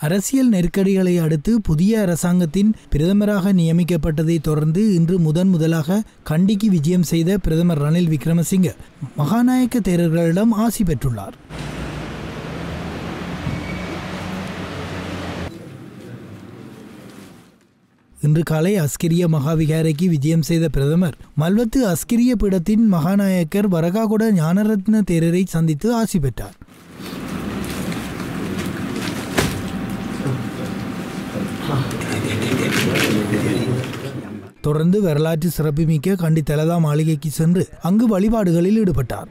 அரசியல் நெருக்கடிகளை அடுத்து புதிய அரசாங்கத்தின் பிரதமராக நியமிக்கப்பட்டதை தொடர்ந்து இன்று முதன் முதலாக கண்டிக்கு விஜயம் செய்த பிரதமர் ரணில் விக்ரமசிங்க மகாநாயக்க தேரர்களிடம் ஆசி பெற்றுள்ளார் இன்று காலை அஸ்கிரிய மகாவிகாரைக்கு விஜயம் செய்த பிரதமர் மல்வத்து அஸ்கிரிய பீடத்தின் மகாநாயக்கர் வரகாகுட ஞானரத்ன தேரரை சந்தித்து ஆசி பெற்றார் தொடர்ந்து வரலாற்று சிறப்புமிக்க கண்டி தலதா மாளிகைக்கு சென்று அங்கு வழிபாடுகளில் ஈடுபட்டார்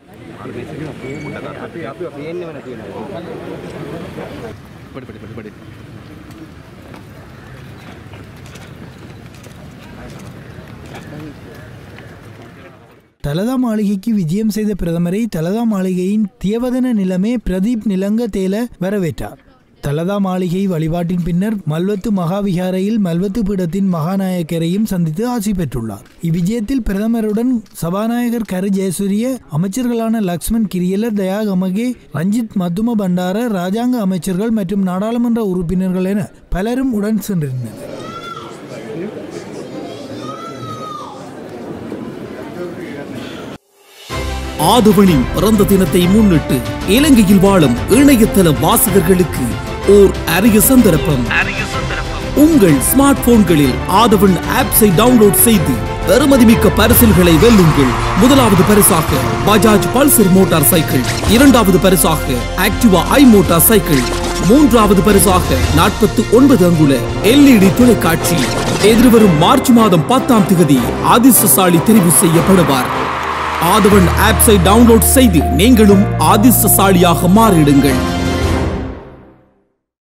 தலதா மாளிகைக்கு விஜயம் செய்த பிரதமரை தலதா மாளிகையின் தியவதன நிலமே பிரதீப் நிலங்க தேல வரவேற்றார் தலதா மாளிகை வழிபாட்டின் பின்னர் மல்வத்து மகாவிகாரையில் மல்வத்து பீடத்தின் மகாநாயக்கரையும் சந்தித்து ஆசி பெற்றுள்ளார் இவ்விஜயத்தில் பிரதமருடன் சபாநாயகர் கரு ஜெயசூரிய அமைச்சர்களான லக்ஷ்மண் கிரியலர் தயா கமகே ரஞ்சித் மத்தும பண்டார ராஜாங்க அமைச்சர்கள் மற்றும் நாடாளுமன்ற உறுப்பினர்கள் என பலரும் உடன் சென்றிருந்தனர் ஆதவனின் பிறந்த தினத்தை முன்னிட்டு இலங்கையில் வாழும் இணையதள வாசகர்களுக்கு ஓர் அரிய சந்தர்ப்பம் உங்கள் ஸ்மார்ட் போன்களில் ஆதவன் ஆப்ஸை டவுன்லோட் செய்து பெறுமதிமிக்க பரிசில்களை வெல்லுங்கள் முதலாவது பரிசாக பஜாஜ் பல்சர் மோட்டார் சைக்கிள் இரண்டாவது பரிசாக ஆக்டிவா ஐ மோட்டார் சைக்கிள் மூன்றாவது பரிசாக நாற்பத்தி ஒன்பது அங்குல எல்இடி தொலைக்காட்சி எதிர்வரும் மார்ச் மாதம் பத்தாம் தேதி அதிர்ஷ்டசாலி தெரிவு செய்யப்படுவார் ஆதவன் ஆப்ஸை டவுன்லோட் செய்து நீங்களும் அதிர்ஷ்டசாலியாக மாறிடுங்கள்